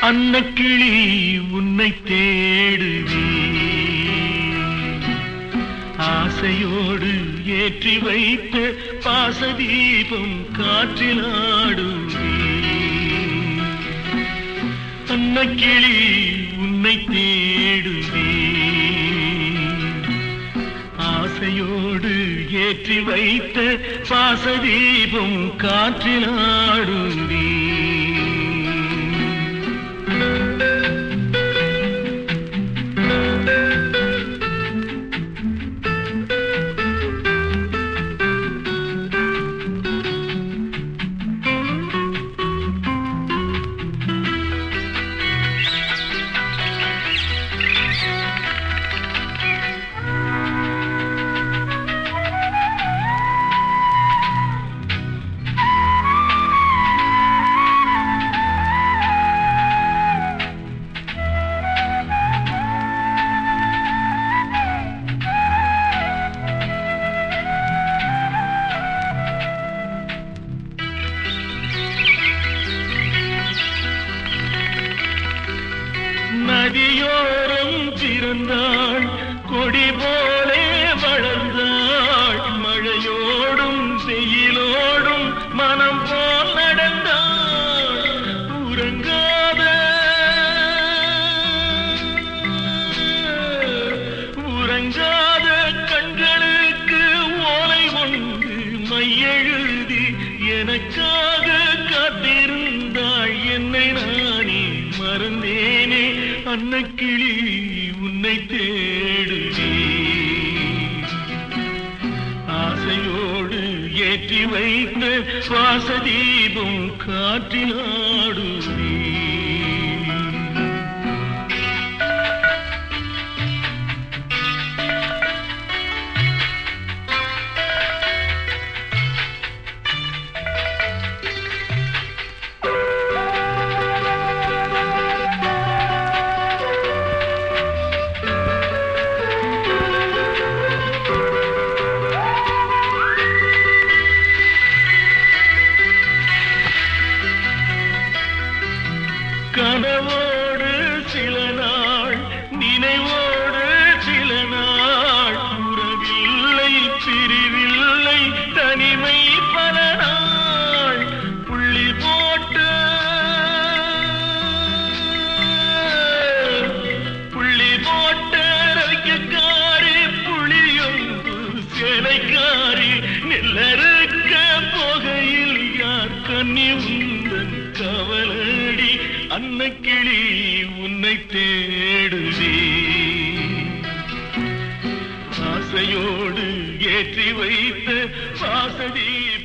அன்னக்கிளி உன்னை தேடுவே ஆசையோடு ஏற்றி வைத்த பாசதீபம் காற்றிலாடுவே அன்னக்கிளி உன்னை தேடுவே ஆசையோடு ஏற்றி வைத்த பாசதீபம் காற்றிலாடுவே நதியோரம் பிறந்தாள் கொடி போலே வளர்ந்தாள் மழையோடும் வெயிலோடும் மனம் போல் நடந்தாள் உறங்காத உறங்காத கண்களுக்கு ஓலை ஒன்று மையெழுதி எனக்காக காத்திருந்தாள் என்னை நானே மறந்தேனே அன்னக்கிளி உன்னை தேடுவே ஆசையோடு ஏற்றி வைத்த சுவாசதீபம் காற்றிலாடுவே கனவோடு சில நாள் நினைவோடு சில நாள் உறவில்லை பிரிவில்லை தனிமை பல நாள் புள்ளி போட்டு புள்ளி போட்டு ரவிக்கக்காரி புளியொன்று சேலைக்காரி நெல்லறுக்க போகையில் யார் கண்ணி உந்தன் கவலடி அன்னக்கிளி உன்னை தேடுவே ஆசையோடு ஏற்றி வைத்த வாசதீ